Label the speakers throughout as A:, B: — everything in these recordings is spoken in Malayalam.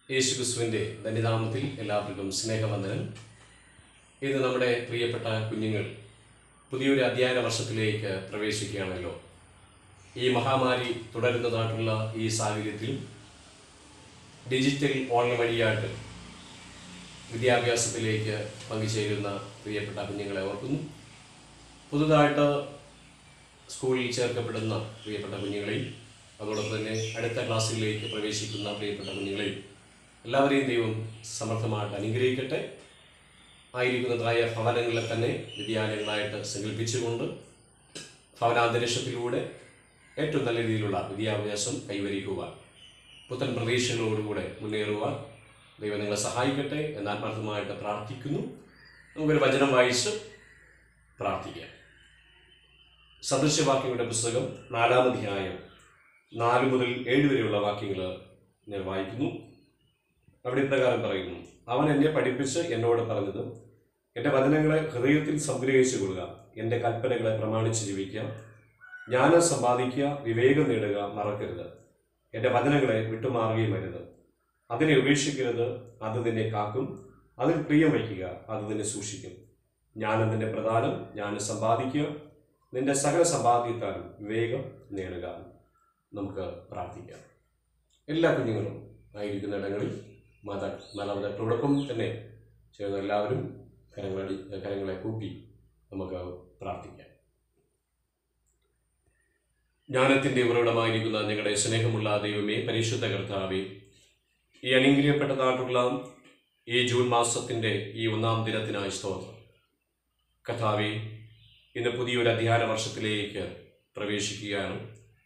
A: യേശുക്രിസ്തുവിൻ്റെ ധന്യനാമത്തിൽ എല്ലാവർക്കും സ്നേഹവന്ദനം ഇന്ന് നമ്മുടെ പ്രിയപ്പെട്ട കുഞ്ഞുങ്ങൾ പുതിയൊരു അധ്യയന വർഷത്തിലേക്ക് പ്രവേശിക്കുകയാണല്ലോ ഈ മഹാമാരി തുടരുന്നതായിട്ടുള്ള ഈ സാഹചര്യത്തിൽ ഡിജിറ്റൽ ഓൺലൈൻ വഴിയായിട്ട് വിദ്യാഭ്യാസത്തിലേക്ക് പങ്കുചേരുന്ന പ്രിയപ്പെട്ട കുഞ്ഞുങ്ങളെ ഓർക്കുന്നു പുതുതായിട്ട് സ്കൂളിൽ ചേർക്കപ്പെടുന്ന പ്രിയപ്പെട്ട കുഞ്ഞുങ്ങളെയും അതോടൊപ്പം തന്നെ അടുത്ത ക്ലാസ്സുകളിലേക്ക് പ്രവേശിക്കുന്ന പ്രിയപ്പെട്ട കുഞ്ഞുങ്ങളെയും എല്ലാവരെയും ദൈവം സമർത്ഥമായിട്ട് അനുഗ്രഹിക്കട്ടെ ആയിരിക്കുന്നതായ ഭവനങ്ങളെ തന്നെ വിദ്യാലയങ്ങളായിട്ട് സങ്കല്പിച്ചുകൊണ്ട് ഭവനാന്തരീക്ഷത്തിലൂടെ ഏറ്റവും നല്ല രീതിയിലുള്ള വിദ്യാഭ്യാസം കൈവരിക്കുവാൻ പുത്തൻ പ്രതീക്ഷകളോടുകൂടെ മുന്നേറുവാൻ ദൈവം നിങ്ങളെ സഹായിക്കട്ടെ എന്ന് ആത്മാർത്ഥമായിട്ട് പ്രാർത്ഥിക്കുന്നു നമുക്കൊരു വചനം വായിച്ച് പ്രാർത്ഥിക്കാം സദൃശ്യവാക്യങ്ങളുടെ പുസ്തകം നാലാം അധ്യായം നാല് മുതൽ ഏഴ് വരെയുള്ള വാക്യങ്ങൾ ഞാൻ വായിക്കുന്നു അവിടെ ഇപ്രകാരം പറയുന്നു അവൻ എന്നെ പഠിപ്പിച്ച് എന്നോട് പറഞ്ഞത് എൻ്റെ വചനങ്ങളെ ഹൃദയത്തിൽ സംഗ്രഹിച്ചു കൊള്ളുക എൻ്റെ കൽപ്പനകളെ പ്രമാണിച്ച് ജീവിക്കുക ജ്ഞാനം സമ്പാദിക്കുക വിവേകം നേടുക മറക്കരുത് എൻ്റെ വചനങ്ങളെ വിട്ടുമാറുകയും വരുത് അതിനെ ഉപേക്ഷിക്കരുത് അത് നിന്നെ കാക്കും അതിൽ പ്രിയം വയ്ക്കുക അത് നിന്നെ സൂക്ഷിക്കും ജ്ഞാനം നിന്റെ പ്രധാനം ജ്ഞാനം സമ്പാദിക്കുക നിന്റെ സകല സമ്പാദ്യത്താലും വിവേകം നേടുക നമുക്ക് പ്രാർത്ഥിക്കാം എല്ലാ കുഞ്ഞുങ്ങളും ആയിരിക്കുന്ന ഇടങ്ങളിൽ മത മാതാപിതാക്കളോടൊപ്പം തന്നെ ചേർന്ന് എല്ലാവരും കരങ്ങളടി കരങ്ങളെ കൂപ്പി നമുക്ക് പ്രാർത്ഥിക്കാം ജ്ഞാനത്തിൻ്റെ ഉറവിടമായിരിക്കുന്ന ഞങ്ങളുടെ സ്നേഹമുള്ള ദൈവമേ പരിശുദ്ധ കർത്താവേ ഈ അനുഗ്രഹപ്പെട്ടതായിട്ടുള്ള ഈ ജൂൺ മാസത്തിൻ്റെ ഈ ഒന്നാം ദിനത്തിനായി സ്തോത്രം കഥാവേ ഇന്ന് പുതിയൊരു അധ്യയന വർഷത്തിലേക്ക് പ്രവേശിക്കുകയാണ്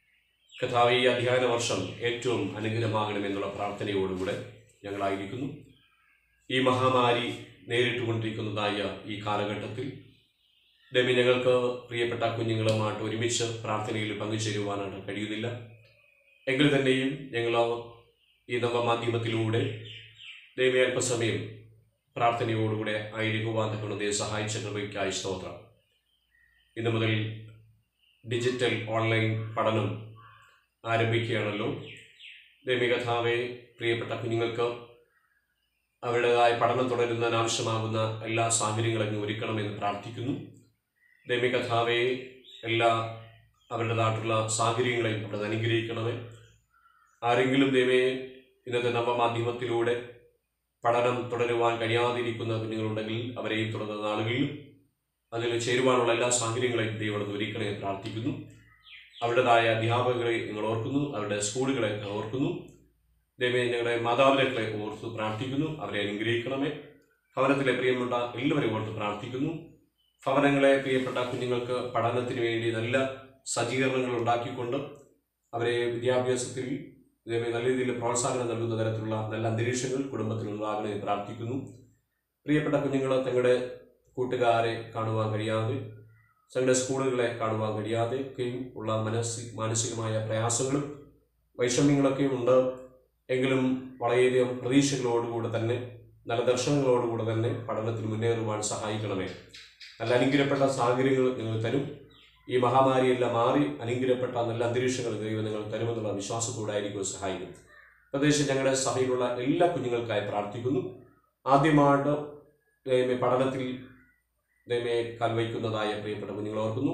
A: കഥാവി ഈ അധ്യയന വർഷം ഏറ്റവും അനുഗ്രഹമാകണമെന്നുള്ള പ്രാർത്ഥനയോടുകൂടെ ഞങ്ങളായിരിക്കുന്നു ഈ മഹാമാരി നേരിട്ടുകൊണ്ടിരിക്കുന്നതായ ഈ കാലഘട്ടത്തിൽ ദൈവം ഞങ്ങൾക്ക് പ്രിയപ്പെട്ട കുഞ്ഞുങ്ങളുമായിട്ട് ഒരുമിച്ച് പ്രാർത്ഥനയിൽ പങ്കുചേരുവാനായിട്ട് കഴിയുന്നില്ല എങ്കിൽ തന്നെയും ഞങ്ങൾ ഈ നവമാധ്യമത്തിലൂടെ ദൈവം അല്പസമയം പ്രാർത്ഥനയോടുകൂടെ ആയിരിക്കുവാൻ തക്കണം ദൈവം സഹായിച്ച കൃപയ്ക്കായി സ്തോത്രം ഇന്നു മുതൽ ഡിജിറ്റൽ ഓൺലൈൻ പഠനം ആരംഭിക്കുകയാണല്ലോ ദൈവികഥാവെ പ്രിയപ്പെട്ട കുഞ്ഞുങ്ങൾക്ക് അവരുടേതായ പഠനം തുടരുന്നതിന് ആവശ്യമാകുന്ന എല്ലാ സാഹചര്യങ്ങളും ഒരുക്കണമെന്ന് പ്രാർത്ഥിക്കുന്നു ദൈവികഥാവെ എല്ലാ അവരുടേതായിട്ടുള്ള സാഹചര്യങ്ങളെയും അവിടെ അനുഗ്രഹിക്കണമേ ആരെങ്കിലും ദൈവയെ ഇന്നത്തെ നവമാധ്യമത്തിലൂടെ പഠനം തുടരുവാൻ കഴിയാതിരിക്കുന്ന കുഞ്ഞുങ്ങളുണ്ടെങ്കിൽ അവരെയും തുടർന്ന നാളുകളിൽ അതിൽ ചേരുവാനുള്ള എല്ലാ സാഹചര്യങ്ങളെയും ദൈവം ഒരുക്കണേ എന്ന് പ്രാർത്ഥിക്കുന്നു അവരുടേതായ അധ്യാപകരെ നിങ്ങൾ ഓർക്കുന്നു അവരുടെ സ്കൂളുകളെ ഓർക്കുന്നു ദൈവമേ ഞങ്ങളുടെ മാതാപിതാക്കളെ ഓർത്ത് പ്രാർത്ഥിക്കുന്നു അവരെ അനുഗ്രഹിക്കണമേ ഭവനത്തിലെ പ്രിയപ്പെട്ട എല്ലാവരെയും ഓർത്ത് പ്രാർത്ഥിക്കുന്നു ഭവനങ്ങളെ പ്രിയപ്പെട്ട കുഞ്ഞുങ്ങൾക്ക് പഠനത്തിന് വേണ്ടി നല്ല സജ്ജീകരണങ്ങൾ ഉണ്ടാക്കിക്കൊണ്ട് അവരെ വിദ്യാഭ്യാസത്തിൽ ദൈവമേ നല്ല രീതിയിൽ പ്രോത്സാഹനം നൽകുന്ന തരത്തിലുള്ള നല്ല അന്തരീക്ഷങ്ങൾ കുടുംബത്തിൽ ഉണ്ടാകണമെന്ന് പ്രാർത്ഥിക്കുന്നു പ്രിയപ്പെട്ട കുഞ്ഞുങ്ങൾ തങ്ങളുടെ കൂട്ടുകാരെ കാണുവാൻ കഴിയാതെ തങ്ങളുടെ സ്കൂളുകളെ കാണുവാൻ കഴിയാതെ ഒക്കെയും ഉള്ള മനസ്സി മാനസികമായ പ്രയാസങ്ങളും വൈഷമ്യങ്ങളൊക്കെയും ഉണ്ട് എങ്കിലും വളരെയധികം പ്രതീക്ഷകളോടുകൂടെ തന്നെ നല്ല ദർശനങ്ങളോടുകൂടെ തന്നെ പഠനത്തിൽ മുന്നേറുവാൻ സഹായിക്കണമേ നല്ല അനുഗ്രഹപ്പെട്ട സാഹചര്യങ്ങൾ നിങ്ങൾ തരും ഈ മഹാമാരിയെല്ലാം മാറി അനുഗ്രഹപ്പെട്ട നല്ല അന്തരീക്ഷങ്ങൾ ദൈവം നിങ്ങൾ തരുമെന്നുള്ള വിശ്വാസത്തോടായിരിക്കും സഹായിക്കും പ്രദേശം ഞങ്ങളുടെ സഭയിലുള്ള എല്ലാ കുഞ്ഞുങ്ങൾക്കായി പ്രാർത്ഥിക്കുന്നു ആദ്യമായിട്ട് ദൈവമേ പഠനത്തിൽ ദൈവമേ കാൽവയ്ക്കുന്നതായ പ്രിയപ്പെട്ട കുഞ്ഞുങ്ങൾ ഓർക്കുന്നു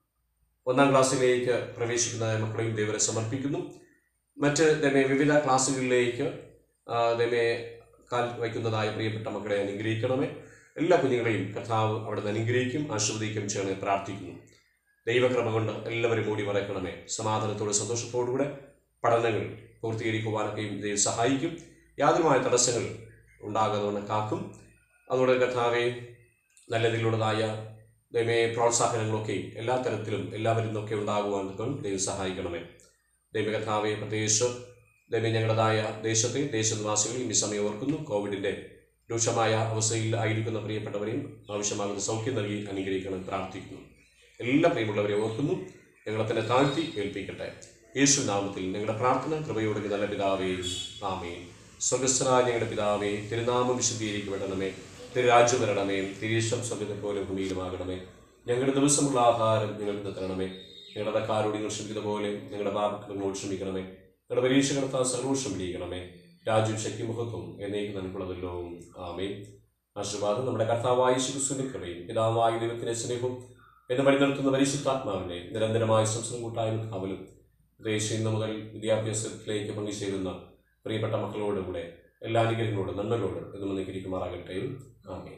A: ഒന്നാം ക്ലാസ്സിലേക്ക് പ്രവേശിക്കുന്നതായ മക്കളെയും ദൈവരെ സമർപ്പിക്കുന്നു മറ്റ് ദൈവമേ വിവിധ ക്ലാസ്സുകളിലേക്ക് ആ, ദൈവമേ കാൽ വയ്ക്കുന്നതായ പ്രിയപ്പെട്ട മക്കളെ അനുഗ്രഹിക്കണമേ എല്ലാ കുഞ്ഞുങ്ങളെയും കർത്താവ് അവിടെ നിന്ന് അനുഗ്രഹിക്കും ആശീർവദിക്കും ചെയ്യണേ പ്രാർത്ഥിക്കുന്നു ദൈവക്രമ കൊണ്ട് എല്ലാവരും മൂടി മറക്കണമേ സമാധാനത്തോടെ സന്തോഷത്തോടുകൂടെ പഠനങ്ങൾ പൂർത്തീകരിക്കുവാനൊക്കെയും ദൈവം സഹായിക്കും യാതൊരുമായ തടസ്സങ്ങൾ ഉണ്ടാകാതെ കാക്കും അതുകൊണ്ട് കർത്താവെ നല്ല രീതിയിലുള്ളതായ ദൈവമേ പ്രോത്സാഹനങ്ങളൊക്കെ എല്ലാ തരത്തിലും എല്ലാവരിൽ നിന്നൊക്കെ ഉണ്ടാകുവാൻ ദൈവം സഹായിക്കണമേ ദൈവകഥാവെ പ്രത്യേകിച്ച് ദൈവം ഞങ്ങളുടേതായ ദേശത്തെ ദേശനിവാസികളെയും ഈ സമയം ഓർക്കുന്നു കോവിഡിൻ്റെ രൂക്ഷമായ അവസ്ഥയിൽ ആയിരിക്കുന്ന പ്രിയപ്പെട്ടവരെയും ആവശ്യമാകുന്ന സൗഖ്യം നൽകി അനുഗ്രഹിക്കണം പ്രാർത്ഥിക്കുന്നു എല്ലാ പ്രിയമുള്ളവരെ ഓർക്കുന്നു ഞങ്ങളെ തന്നെ താഴ്ത്തി ഏൽപ്പിക്കട്ടെ യേശു നാമത്തിൽ ഞങ്ങളുടെ പ്രാർത്ഥന കൃപയോടെ നല്ല പിതാവേ ആമേൻ സ്വർഗസ്ഥനായ ഞങ്ങളുടെ പിതാവേ തിരുനാമം വിശദീകരിക്കപ്പെടണമേ തിരുരാജ്യം വരണമേ തിരീശം സ്വർഗത്തെ പോലെ ഭൂമിയിലുമാകണമേ ഞങ്ങളുടെ ദിവസമുള്ള ആഹാരം ഞങ്ങൾക്ക് തരണമേ ഞങ്ങളുടെ കാരോട് നിങ്ങൾ ക്ഷമിക്കുന്ന പോലെ ഞങ്ങളുടെ പാപങ്ങൾ ക്ഷമിക്കണമേ ഞങ്ങളുടെ പരീക്ഷ കർത്താവ് സർവ്വം ക്ഷമിക്കണമേ രാജ്യം ശക്തി മഹത്വം എന്നേക്ക് നമുക്കുള്ളതല്ലോ ആമേൻ ആശീർവാദം നമ്മുടെ കർത്താവായ ശിശുവിന്റെ കൃപയും പിതാവായ ദൈവത്തിന്റെ സ്നേഹവും എന്ന് വഴി നിർത്തുന്ന പരിശുദ്ധാത്മാവിനെ നിരന്തരമായ സംസ്കൃതം കൂട്ടായ്മ കാവലും ദേശീയ ഇന്ന് മുതൽ വിദ്യാഭ്യാസത്തിലേക്ക് പങ്കുചേരുന്ന പ്രിയപ്പെട്ട മക്കളോടുകൂടെ എല്ലാ അനുഗ്രഹങ്ങളോടും നന്മകളോടും എന്നും നിൽക്കിരിക്കുമാറാകട്ടെ ആമേൻ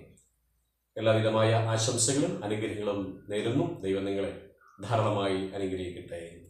A: എല്ലാവിധമായ ആശംസകളും അനുഗ്രഹങ്ങളും നേരുന്നു ദൈവം നിങ്ങളെ ധാരാളമായി അനുഗ്രഹിക്കട്ടെ